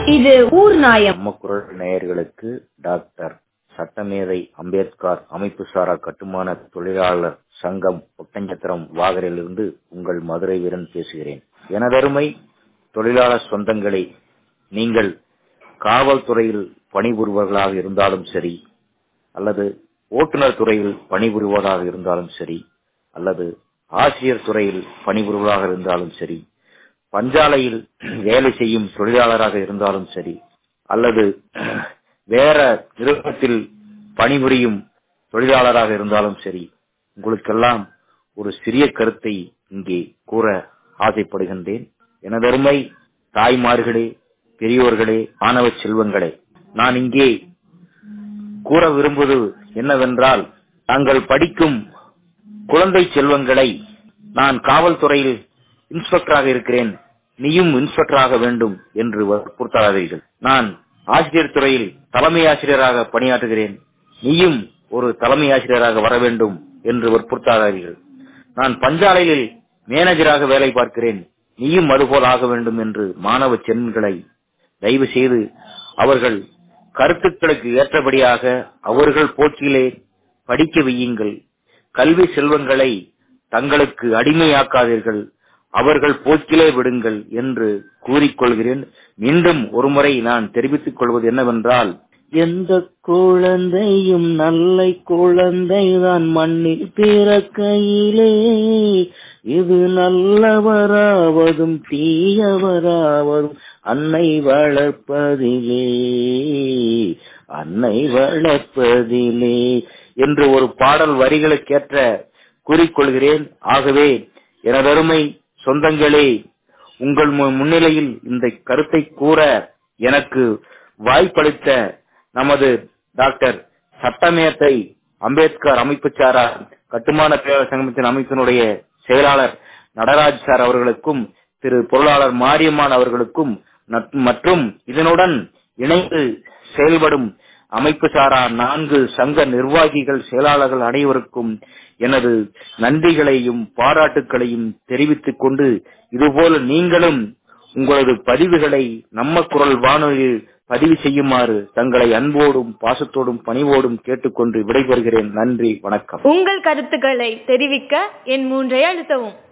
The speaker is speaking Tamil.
இது ஊர் நாயம் நம்ம குரல் நேயர்களுக்கு டாக்டர் சட்டமேதை அம்பேத்கர் அமைப்பு சாரா கட்டுமான தொழிலாளர் சங்கம் ஒட்டஞ்சத்திரம் வாகரிலிருந்து உங்கள் மதுரை வீரன் பேசுகிறேன் எனதருமை தொழிலாளர் சொந்தங்களே நீங்கள் காவல்துறையில் பணிபுரிபவர்களாக இருந்தாலும் சரி அல்லது ஓட்டுநர் துறையில் பணிபுரிவதாக இருந்தாலும் சரி அல்லது ஆசிரியர் துறையில் பணிபுரிவதாக இருந்தாலும் சரி பஞ்சாலையில் வேலை செய்யும் தொழிலாளராக இருந்தாலும் சரி அல்லது வேற நிறுவனத்தில் பணிபுரியும் தொழிலாளராக இருந்தாலும் சரி உங்களுக்கெல்லாம் ஒரு சிறிய கருத்தை இங்கே கூற ஆசைப்படுகின்றேன் எனதருமை தாய்மார்களே பெரியோர்களே மாணவ செல்வங்களே நான் இங்கே கூற விரும்புவது என்னவென்றால் தாங்கள் படிக்கும் குழந்தை செல்வங்களை நான் காவல்துறையில் இன்ஸ்பெக்டராக இருக்கிறேன் நீயும் இன்ஸ்பெக்டராக வேண்டும் என்று வற்புறுத்தாதீர்கள் நான் ஆசிரியர் துறையில் தலைமை ஆசிரியராக பணியாற்றுகிறேன் நீயும் ஒரு தலைமை ஆசிரியராக வர வேண்டும் என்று வற்புறுத்தாதீர்கள் நான் பஞ்சாலையில் மேனேஜராக வேலை பார்க்கிறேன் நீயும் அதுபோல் ஆக வேண்டும் என்று மாணவ சென்களை தயவு செய்து அவர்கள் கருத்துக்களுக்கு ஏற்றபடியாக அவர்கள் போக்கிலே படிக்க வையுங்கள் கல்வி செல்வங்களை தங்களுக்கு அடிமையாக்காதீர்கள் அவர்கள் போக்கிலே விடுங்கள் என்று கூறிக்கொள்கிறேன் மீண்டும் ஒருமுறை நான் தெரிவித்துக் கொள்வது என்னவென்றால் எந்த குழந்தையும் நல்ல குழந்தைதான் மண்ணில் பிறக்கையிலே இது நல்லவராவதும் தீயவராவதும் அன்னை வளர்ப்பதிலே அன்னை வளர்ப்பதிலே என்று ஒரு பாடல் வரிகளுக்கேற்ற கூறிக்கொள்கிறேன் ஆகவே எனதருமை சொந்தங்களே உங்கள் முன்னிலையில் இந்த கருத்தை கூற எனக்கு வாய்ப்பளித்த நமது டாக்டர் சட்டமேத்தை அம்பேத்கர் அமைப்பு சாரா கட்டுமான தொழிலாளர் சங்கத்தின் அமைப்பினுடைய செயலாளர் நடராஜ் சார் அவர்களுக்கும் திரு பொருளாளர் மாரியம்மான் அவர்களுக்கும் மற்றும் இதனுடன் இணைந்து செயல்படும் அமைப்பு சாரா நான்கு சங்க நிர்வாகிகள் செயலாளர்கள் அனைவருக்கும் எனது நன்றிகளையும் பாராட்டுக்களையும் தெரிவித்துக் கொண்டு இதுபோல நீங்களும் உங்களது பதிவுகளை நம்ம குரல் வானொலியில் பதிவு செய்யுமாறு தங்களை அன்போடும் பாசத்தோடும் பணிவோடும் கேட்டுக்கொண்டு விடைபெறுகிறேன் நன்றி வணக்கம் உங்கள் கருத்துக்களை தெரிவிக்க என் மூன்றை அழுத்தவும்